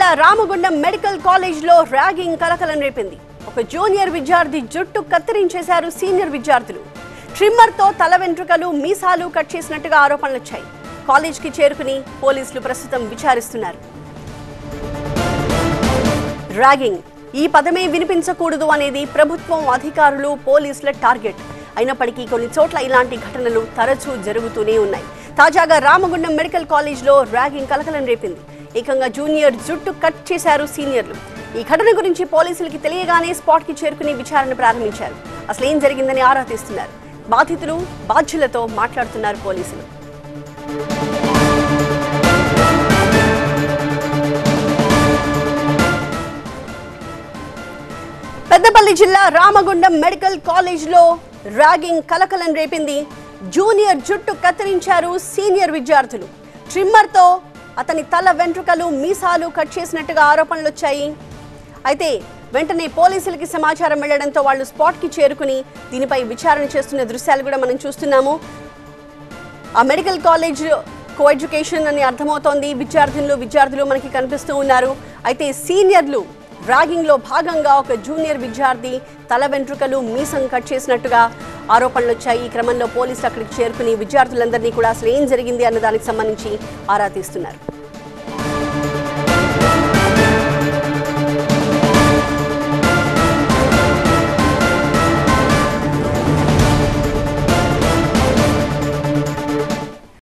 Ramagundam medical కాలేజ్లో ragging కలకలం రేపింది ఒక జూనియర్ విద్యార్థి జుట్టు కత్తిరించేశారు సీనియర్ విద్యార్థులు ట్రిమ్మర్తో తల వెంట్రుకలు మీసాలు కట్ చేసినట్టుగా ఆరోపణలు వచ్చాయి కాలేజ్కి చేరుకుని పోలీసులు ప్రస్తుతం విచారిస్తున్నారు ర్యాగింగ్ ఈ పదమే వినిపించకూడదు అనేది ప్రభుత్వం అధికారులు పోలీసుల టార్గెట్ అయినప్పటికీ కొన్ని చోట్ల ఇలాంటి ఘటనలు తరచూ జరుగుతూనే ఉన్నాయి తాజాగా రామగుండం మెడికల్ కాలేజ్లో ర్యాగింగ్ కలకలం రేపింది ఏకంగా జూనియర్ జుట్టు కట్ చేశారు సీనియర్లు ఈ ఘటన గురించి పోలీసులకి తెలియగానే స్పాట్కి చేరుకుని విచారణ ప్రారంభించారు అసలు ఏం జరిగిందని ఆరా తీస్తున్నారు బాధితులు బాధ్యులతో మాట్లాడుతున్నారు పోలీసులు పెద్దపల్లి జిల్లా రామగుండం మెడికల్ కాలేజ్లో ర్యాగింగ్ కలకలం రేపింది జూనియర్ జుట్టు కత్తిరించారు సీనియర్ విద్యార్థులు ట్రిమ్మర్తో అతని తల వెంట్రుకలు మీసాలు కట్ చేసినట్టుగా ఆరోపణలు వచ్చాయి అయితే వెంటనే పోలీసులకి సమాచారం వెళ్లడంతో వాళ్ళు స్పాట్కి చేరుకుని దీనిపై విచారణ చేస్తున్న దృశ్యాలు కూడా మనం చూస్తున్నాము ఆ మెడికల్ కాలేజ్ కో ఎడ్యుకేషన్ అని అర్థమవుతోంది విద్యార్థినులు విద్యార్థులు మనకి కనిపిస్తూ ఉన్నారు అయితే సీనియర్లు ర్యాగింగ్ లో భాగంగా ఒక జూనియర్ విద్యార్థి తల వెంట్రుకలు మీసం కట్ చేసినట్టుగా ఆరోపణలు వచ్చాయి ఈ క్రమంలో పోలీసులు అక్కడికి చేరుకుని విద్యార్థులందరినీ కూడా అసలు ఏం జరిగింది అన్న దానికి సంబంధించి ఆరా తీస్తున్నారు